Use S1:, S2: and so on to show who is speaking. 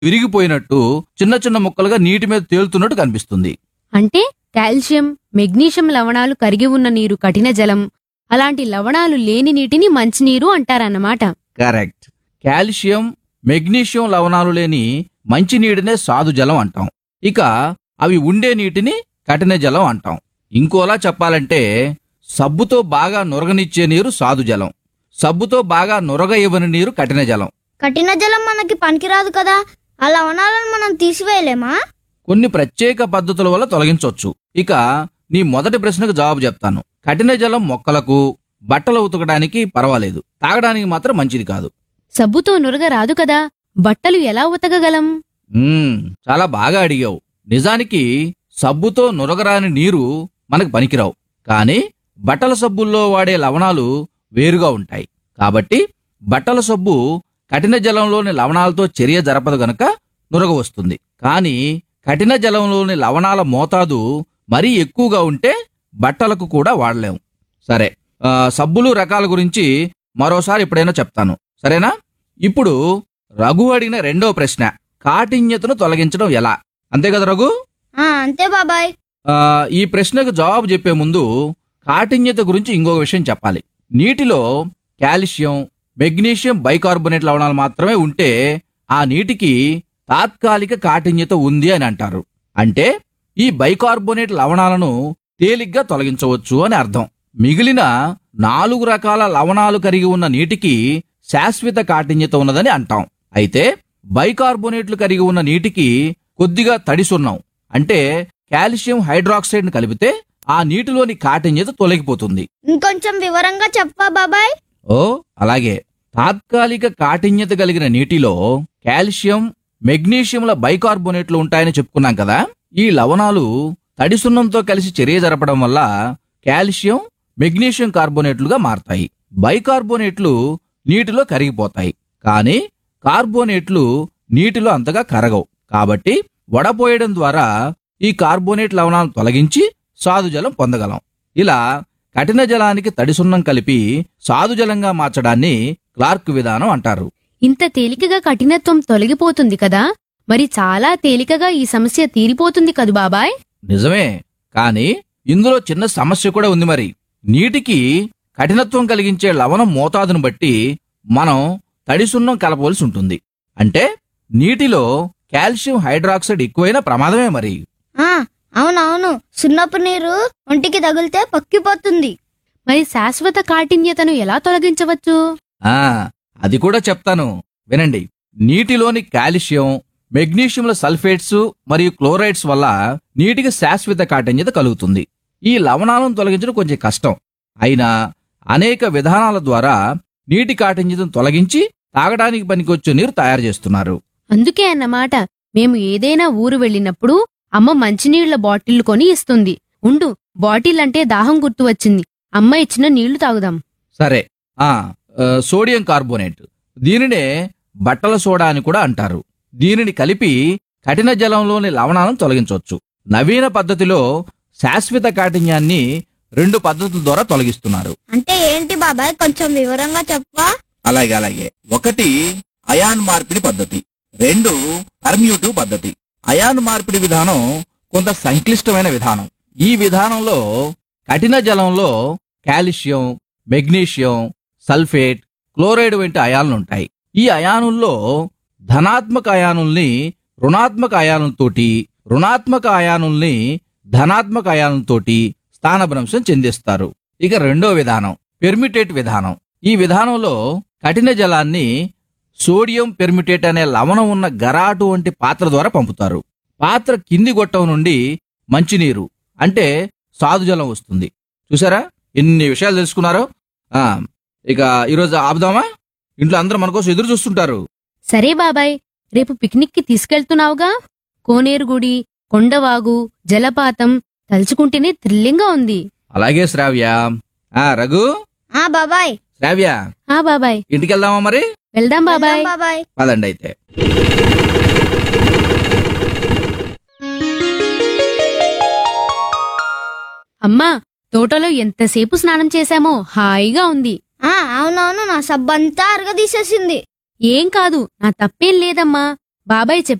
S1: విరిగిపోయినట్టు చిన్న చిన్న ముక్కలుగా నీటి మీద తేలుతున్నట్టు కనిపిస్తుంది
S2: అంటే కాల్షియం మెగ్నీషియం లవణాలు కరిగి ఉన్న నీరు కఠిన జలం అలాంటి లవణాలు లేని నీటిని మంచినీరు అంటారన్నమాట
S1: కరెక్ట్ కాల్షియం మెగ్నీషియం లవణాలు లేని మంచి నీటినే సాధు జలం అంటాం ఇక అవి ఉండే నీటిని కఠిన జలం అంటాం ఇంకోలా చెప్పాలంటే సబ్బుతో బాగా నురగనిచ్చే నీరు సాధు జలం సబ్బుతో బాగా నురగ ఇవ్వని నీరు కఠిన జలం
S3: కఠిన జలం మనకి పనికిరాదు కదా ఆ లవణాలను మనం తీసివేయలేమా
S1: కొన్ని ప్రత్యేక పద్ధతుల వల్ల తొలగించవచ్చు ఇక నీ మొదటి ప్రశ్నకు జవాబు చెప్తాను కఠిన జలం మొక్కలకు బట్టలు ఉతకడానికి పర్వాలేదు తాగడానికి మాత్రం మంచిది కాదు
S2: సబ్బుతో నురగ రాదు కదా బట్టలు ఎలా ఉతకగలం
S1: మ్మ్, చాలా బాగా అడిగావు నిజానికి సబ్బుతో నురగరాని నీరు మనకు పనికిరావు కానీ బట్టల సబ్బుల్లో వాడే లవణాలు వేరుగా ఉంటాయి కాబట్టి బట్టల సబ్బు కఠిన జలంలోని లవణాలతో చర్య జరపదు గనక నురగ వస్తుంది కానీ కఠిన జలంలోని లవణాల మోతాదు మరీ ఎక్కువగా ఉంటే బట్టలకు కూడా వాడలేం సరే ఆ, సబ్బులు రకాల గురించి మరోసారి ఎప్పుడైనా చెప్తాను సరేనా ఇప్పుడు రఘు అడిగిన రెండో ప్రశ్న కాఠిన్యతను తొలగించడం ఎలా అంతే కదా రఘు
S3: ఆ అంతే బాబాయ్
S1: ఆ, ఈ ప్రశ్నకు జవాబు చెప్పే ముందు కాఠిన్యత గురించి ఇంకొక విషయం చెప్పాలి నీటిలో కాల్షియం మెగ్నీషియం బైకార్బోనేట్ లవణాలు మాత్రమే ఉంటే ఆ నీటికి తాత్కాలిక కాఠిన్యత ఉంది అని అంటారు అంటే ఈ బైకార్బోనేట్ లవణాలను తేలిగ్గా తొలగించవచ్చు అని అర్థం మిగిలిన నాలుగు రకాల లవణాలు కలిగి ఉన్న నీటికి శాశ్వత కాఠిన్యత ఉన్నదని అంటాం అయితే బైకార్బోనేట్లు కలిగి ఉన్న నీటికి కొద్దిగా తడి సున్నం అంటే కాల్షియం హైడ్రాక్సైడ్ ను కలిపితే ఆ నీటిలోని కాఠిన్యత తొలగిపోతుంది
S3: ఇంకొంచెం వివరంగా చెప్పా బాబాయ్
S1: ఓ అలాగే తాత్కాలిక కాఠిన్యత కలిగిన నీటిలో కాల్షియం మెగ్నీషియంల బైకార్బోనేట్లు ఉంటాయని చెప్పుకున్నాం కదా ఈ లవణాలు తడి సున్నంతో కలిసి చర్య జరపడం వల్ల కాల్షియం మెగ్నీషియం కార్బోనేట్లుగా మారతాయి బైకార్బోనేట్లు నీటిలో కరిగిపోతాయి కానీ కార్బోనేట్లు నీటిలో అంతగా కరగవు కాబట్టి వడపోయడం ద్వారా ఈ కార్బోనేట్ లవణాలను తొలగించి సాధు జలం పొందగలం ఇలా కఠిన జలానికి తడి సున్నం కలిపి సాధు జలంగా మార్చడాన్ని క్లార్క్ విధానం అంటారు
S2: ఇంత తేలికగా కఠినత్వం తొలగిపోతుంది కదా మరి చాలా తేలికగా ఈ సమస్య తీరిపోతుంది కదు బాబాయ్
S1: నిజమే కానీ ఇందులో చిన్న సమస్య కూడా ఉంది మరి నీటికి కఠినత్వం కలిగించే లవణం మోతాదును బట్టి మనం తడి సున్నం కలపవలసి ఉంటుంది అంటే నీటిలో కాల్షియం హైడ్రాక్సైడ్ ఎక్కువైన ప్రమాదమే మరి
S3: ఆ అవునవును సున్నపు నీరు ఒంటికి తగిలితే పక్కిపోతుంది
S2: మరి శాశ్వత కాఠిన్యతను ఎలా తొలగించవచ్చు
S1: ఆ అది కూడా చెప్తాను వినండి నీటిలోని కాల్షియం మెగ్నీషియంల సల్ఫేట్స్ మరియు క్లోరైడ్స్ వల్ల నీటికి శాశ్వత కాఠిన్యత కలుగుతుంది ఈ లవణాలను తొలగించడం కొంచెం కష్టం అయినా అనేక విధానాల ద్వారా నీటి కాఠిన్యతను తొలగించి తాగడానికి పనికొచ్చే నీరు తయారు చేస్తున్నారు
S2: అందుకే అన్నమాట మేము ఏదైనా ఊరు వెళ్ళినప్పుడు అమ్మ మంచినీళ్ల బాటిల్ కొని ఇస్తుంది ఉండు బాటిల్ అంటే దాహం గుర్తు వచ్చింది అమ్మ ఇచ్చిన నీళ్లు తాగుదాం
S1: సరే ఆ ఆ, సోడియం కార్బోనేట్ దీనినే బట్టల సోడా అని కూడా అంటారు దీనిని కలిపి కఠిన జలంలోని లవణాలను తొలగించవచ్చు నవీన పద్ధతిలో శాశ్వత కాఠిన్యాన్ని రెండు పద్ధతుల ద్వారా తొలగిస్తున్నారు
S3: అంటే ఏంటి బాబాయ్ కొంచెం వివరంగా చెప్పవా
S1: అలాగే అలాగే ఒకటి అయాన్ మార్పిడి పద్ధతి రెండు పర్మ్యూటివ్ పద్ధతి అయాన్ మార్పిడి విధానం కొంత సంక్లిష్టమైన విధానం ఈ విధానంలో కఠిన జలంలో కాల్షియం మెగ్నీషియం సల్ఫేట్ క్లోరైడ్ వంటి అయాన్లు ఉంటాయి ఈ అయానుల్లో ధనాత్మక అయానుల్ని రుణాత్మక అయానులతోటి రుణాత్మక అయానుల్ని ధనాత్మక అయానులతోటి స్థానభ్రంశం చెందిస్తారు ఇక రెండో విధానం పెర్మిటేట్ విధానం ఈ విధానంలో కఠిన జలాన్ని సోడియం పెర్మిటేట్ అనే లవణం ఉన్న గరాటు వంటి పాత్ర ద్వారా పంపుతారు పాత్ర కింది గొట్టం నుండి మంచినీరు అంటే సాధు జలం వస్తుంది చూసారా ఎన్ని విషయాలు తెలుసుకున్నారో ఆ, ఇక ఈరోజు ఆపుదామా ఇంట్లో అందరూ మన కోసం ఎదురు చూస్తుంటారు
S2: సరే బాబాయ్ రేపు పిక్నిక్ కి తీసుకెళ్తున్నావుగా కోనేరు గుడి కొండవాగు జలపాతం తలుచుకుంటేనే థ్రిల్లింగ్గా ఉంది
S1: అలాగే శ్రావ్య ఆ రఘు
S3: ఆ బాబాయ్
S1: శ్రావ్య
S2: ఆ బాబాయ్
S1: ఇంటికి వెళ్దామా మరి
S2: వెళ్దాం బాబాయ్
S3: వెళ్దాం బాబాయ్
S1: పదండి అయితే
S2: అమ్మా తోటలో ఎంతసేపు స్నానం చేశామో హాయిగా ఉంది
S3: ఆ అవునవును నా సబ్బంతా అరగదీసేసింది
S2: ఏం కాదు నా తప్పేం లేదమ్మా బాబాయ్